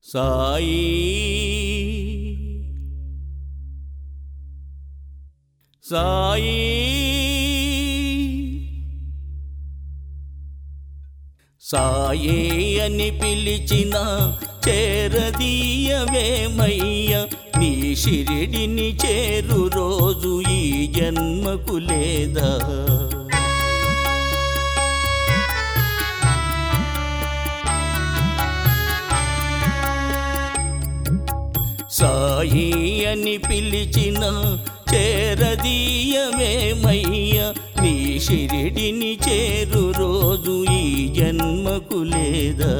సాయి సాయి సాయే అని పిలిచిన చేరదీయవేమయ్య నీ షిరిడిని చేరు రోజు ఈ జన్మకు లేదా సాయి అని పిలిచిన చేరదీయమేమయ్య నీ షిరిడిని చేరు రోజు ఈ జన్మకు లేదా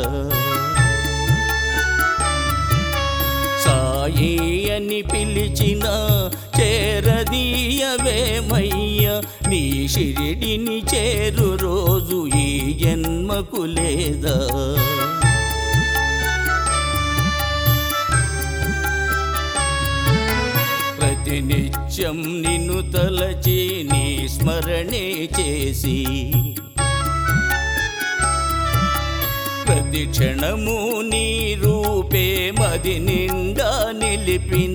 సాయి అని పిలిచిన చేరదీయవేమయ్య నీ షిరిడిని చేరు రోజు ఈ జన్మకు లేదా ప్రతినిత్యం నిన్ను తలచి నీ స్మరణే చేసి ప్రతి క్షణము నీ రూపే మది నిండా నిలిపిన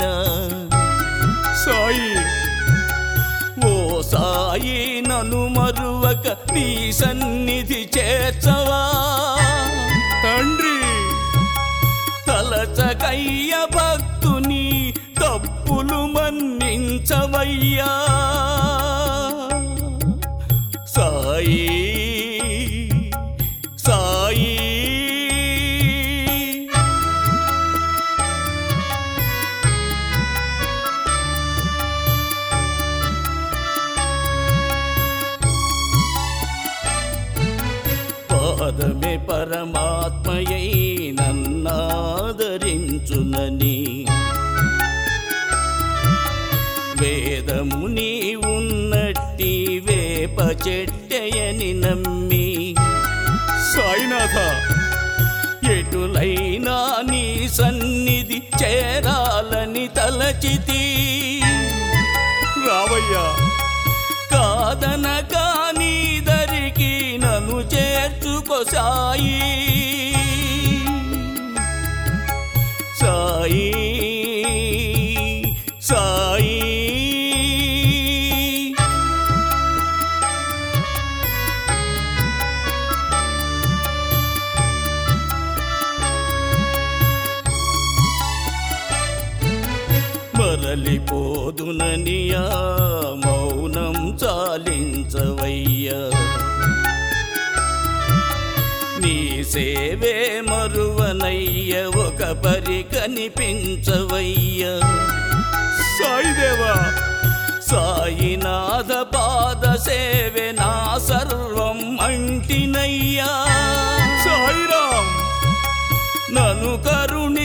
సాయి ఓ సాయి నన్ను మరువక నీ సన్నిధి చేర్చవా తండ్రి తలచకయ్య భక్తుని తప్పులు మన్నించవయ్యా సాయి సాయి పాదమే పరమాత్మయై నన్నాదరించునని వేదము నీ ఉన్నట్టి వేప చెట్టయని నమ్మి సాయినాథ ఎటులైనా నీ సన్నిధి చేరాలని తలచితి రావయ్యా కాదన కాని దరికి నన్ను చేర్చుకో సాయి సాయి సాయి మరలిపోదుననియా మౌనం చాలించవయ్యా నీ సేవే మరువనయ్య ఒక పరి కనిపించవయ్యా సాయిదేవా సాయినాథ పాద సేవే నా సర్వం అంటినయ్యా సాయిరాం నన్ను కరుణించవయ్యా